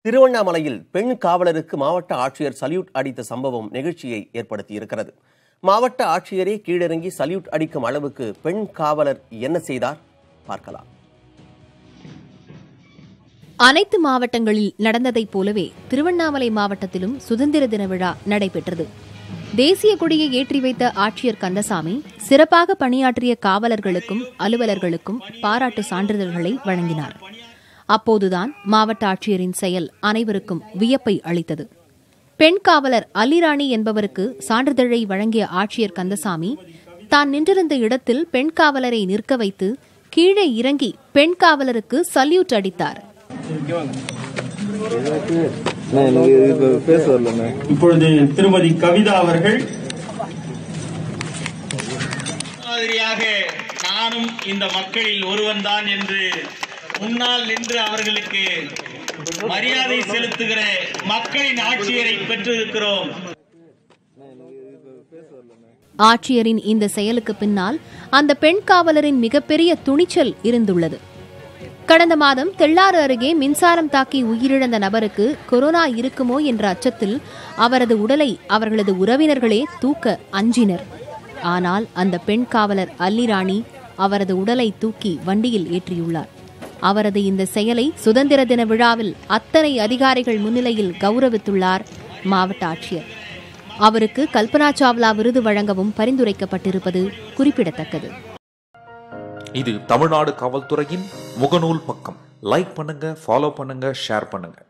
திருவண்ணாமலையில் பெண் காவலருக்கு மாவட்ட ஆட்சியர் சல்யூட் அடித்த சம்பவம் நெகிழ்ச்சியை ஏற்படுத்தியிருக்கிறது மாவட்ட ஆட்சியரே கீழிறங்கி சல்யூட் அடிக்கும் அளவுக்கு பெண் காவலர் என்ன செய்தார் பார்க்கலாம் அனைத்து மாவட்டங்களில் நடந்ததைப் போலவே திருவண்ணாமலை மாவட்டத்திலும் சுதந்திர தின விழா நடைபெற்றது தேசிய கொடியை ஏற்றி வைத்த ஆட்சியர் கந்தசாமி சிறப்பாக பணியாற்றிய காவலர்களுக்கும் அலுவலர்களுக்கும் பாராட்டு சான்றிதழ்களை வழங்கினார் அப்போதுதான் மாவட்ட ஆட்சியரின் செயல் அனைவருக்கும் வியப்பை அளித்தது பெண் காவலர் அல்லிராணி என்பவருக்கு சான்றிதழை வழங்கிய ஆட்சியர் கந்தசாமி தான் நின்றிருந்த இடத்தில் பெண் காவலரை நிற்க வைத்து கீழே இறங்கி பெண் காவலருக்கு சல்யூட் அடித்தார் அண்ணா, எனக்கு இப்ப பேச வரலண்ணே இப்பொழுது திருமதி கவிதா அவர்கள் மாதிரியாக நானும் இந்த மக்களில் ஒருவன்தான் என்று முன்னால் நின்று அவர்களுக்கு மரியாதை செலுத்துகிற மக்களின் ஆட்சியரை பெற்றிருக்கிறோம் ஆட்சியரின் இந்த செயலுக்கு பின்னால் அந்த பெண் காவலரின் மிகப்பெரிய துணிச்சல் இருந்துள்ளது கடந்த மாதம் தெள்ளாறு அருகே மின்சாரம் தாக்கி உயிரிழந்த நபருக்கு கொரோனா இருக்குமோ என்ற அச்சத்தில் அவரது உடலை அவர்களது உறவினர்களே தூக்க அஞ்சினர் ஆனால் அந்த பெண் காவலர் அல்லிராணி அவரது உடலை தூக்கி வண்டியில் ஏற்றியுள்ளார் அவரது இந்த செயலை சுதந்திர தின விழாவில் அத்தனை அதிகாரிகள் முன்னிலையில் கௌரவித்துள்ளார் மாவட்ட ஆட்சியர் அவருக்கு கல்பனா சாவ்லா விருது வழங்கவும் பரிந்துரைக்கப்பட்டிருப்பது குறிப்பிடத்தக்கது இது தமிழ்நாடு காவல்துறையின் முகநூல் பக்கம் லைக் பண்ணுங்க ஃபாலோ பண்ணுங்க ஷேர் பண்ணுங்க